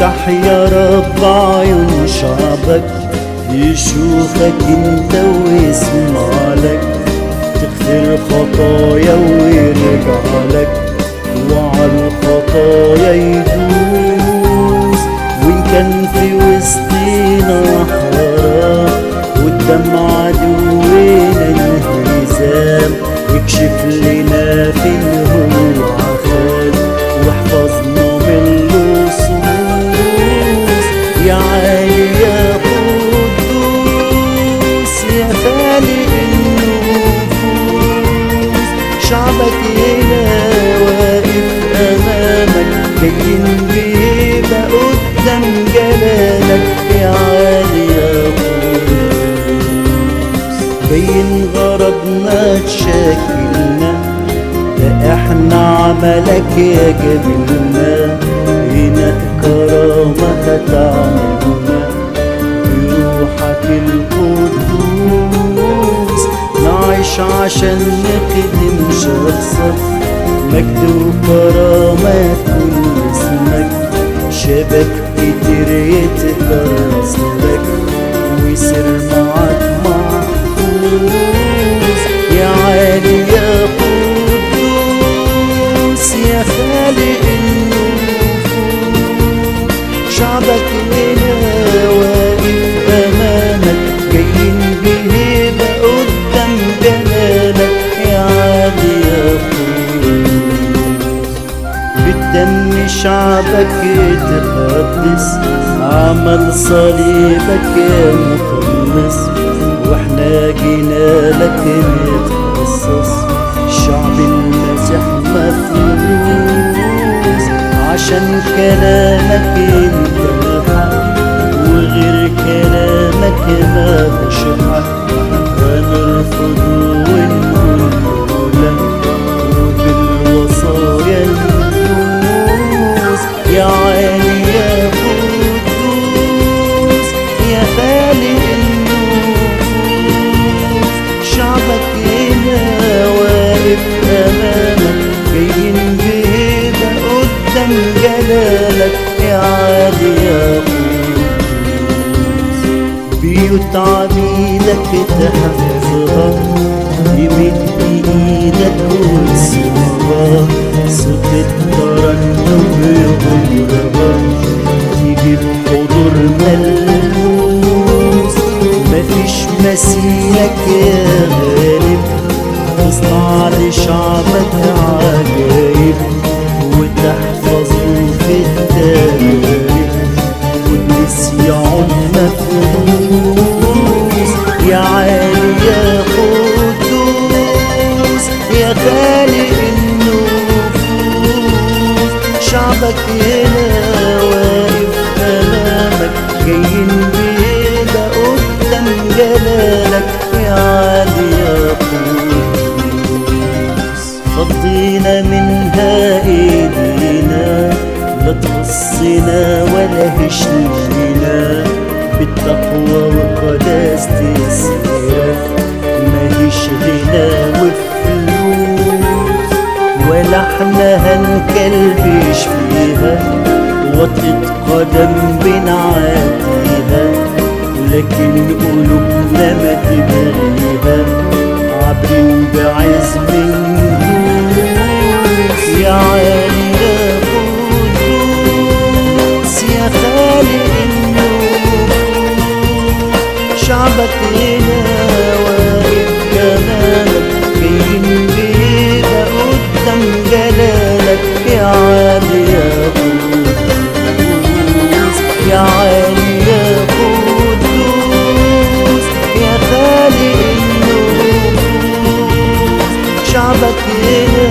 افتح يا رب عيون شعبك يشوفك انت ويسمع لك تغفر خطايا ويرجع لك وعلى الخطايا يدوس وإن كان في وسطينا حرام قدام عدونا انهزام اكشف لنا فين هو عخان واحفظنا من اللصوص يا عالي يا قدوس يا خالق النفوس شعبك هنا واقف امامك جايين بيبقى قدام جلالك يا عالي يا قدوس بين غرضنا تشاكلنا ده احنا عملك يا جميلنا هنا كرامة هتعملنا بروحك القدوس نعيش عشان نخدم شخصك مجد وكرامة تكون اسمك شبك كتير يتكرس لك ويصير معك محفوظ يا عالي يا قدوس يا خالق النفوس شعبك هنا واقف امامك جايين بهيبة قدام جلالك يا عالي يا قدوس بالدم شعبك يتقدس عمل صليبك يا مخلص واحنا جينا لك نتخصص شعب المسيح مفلوس عشان كلامك انت الحق وغير كلامك مالوش حق هنرفض ونقول لك وبالوصايا ندوس يا عالي يا قدوس يا خالق النفوس شعبك هنا واقف امامك جايين بهيبة قدام جلالك يا عالي يا قدوس بيوت عبيدك تحفظها يمد ايدك وتسوقها صوت الترنم بغمرها تيجي بحضور ملموس مفيش مثيلك يا غالب تصنع لشعبك عجايب وتحفظه في التاريخ والنسيان مفروس يا عالي يا قدوس يا خالق النفوس شعبك هنا واقف امامك جايين بيبقى قدام جلالك يا عالي يا قدوس فضينا منها ايدينا لا تخصنا ولا هشنا بالتقوى وقداسة السيرة ماليش غنى وفلوس ولا احنا هنكلبش فيها وطئة قدم بنعديها لكن قلوبنا ما تبغيها عابرين بعزم النفوس يا عالي يا قدوس يا خالق النفوس شعبك هنا واقف جمالك جايين بيبقى قدام جلالك يا عالي يا قدوس يا عالي يا قدوس يا خالق النفوس شعبك هنا